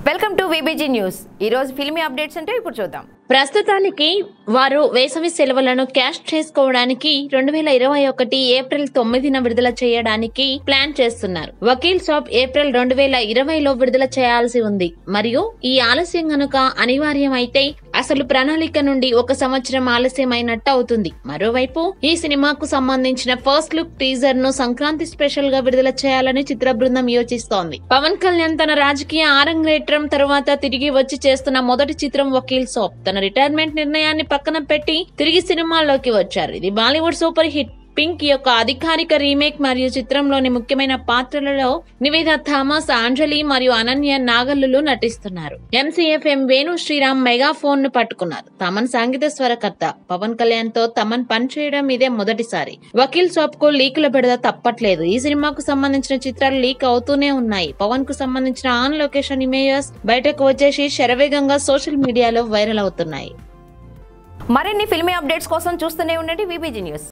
welcome to VBG news ఈ రోజు filmy updates అంటే ఇప్పుడు చూద్దాం ప్రస్తుతానికి వారు వేసవి సెలవులను క్యాష్ చేసుకోవడానికి రెండు వేల ఇరవై ఒకటి ఏప్రిల్ తొమ్మిదిన విడుదల చేయడానికి ప్లాన్ చేస్తున్నారు వకీల్ సాబ్ ఏప్రిల్ రెండు వేల ఇరవైలో విడుదల చేయాల్సి ఉంది మరియు ఈ ఆలస్యం గనుక అనివార్యమైతే అసలు ప్రణాళిక నుండి ఒక సంవత్సరం ఆలస్యమైనట్టు అవుతుంది మరోవైపు ఈ సినిమాకు సంబంధించిన ఫస్ట్ లుక్ టీజర్ ను సంక్రాంతి స్పెషల్ గా విడుదల చేయాలని చిత్ర బృందం యోచిస్తోంది పవన్ కళ్యాణ్ తన రాజకీయ ఆరంగేట్రం తర్వాత తిరిగి వచ్చి చేస్తున్న మొదటి చిత్రం వకీల్ సాబ్ తన రిటైర్మెంట్ నిర్ణయాన్ని పక్కన పెట్టి తిరిగి సినిమాల్లోకి వచ్చారు ఇది బాలీవుడ్ సూపర్ హిట్ పింక్ యొక్క అధికారిక రీమేక్ మరియు చిత్రంలోని ముఖ్యమైన పాత్రలలో నివేద థామస్ ఆంజలి మరియు అనన్య నాగల్లులు నటిస్తున్నారు MCFM Venu Sriram megaphone ను పట్టుకున్నారు తమన్ సంగీత స్వరకర్త పవన్ కళ్యాణ్ తో తమన్ పనిచేయడం ఇదే మొదటిసారి వకీల్ సాబ్ కు లీకుల బెడద తప్పట్లేదు ఈ సినిమాకు సంబంధించిన చిత్రాలు లీక్ అవుతూనే ఉన్నాయి పవన్ కు సంబంధించిన ఆన్ లొకేషన్ ఇమేజెస్ బయటకు వచ్చేసి శరవేగంగా సోషల్ మీడియాలో వైరల్ అవుతున్నాయి మరిన్ని ఫిల్మీ అప్డేట్స్ కోసం చూస్తూనే ఉండండి విబిజీ న్యూస్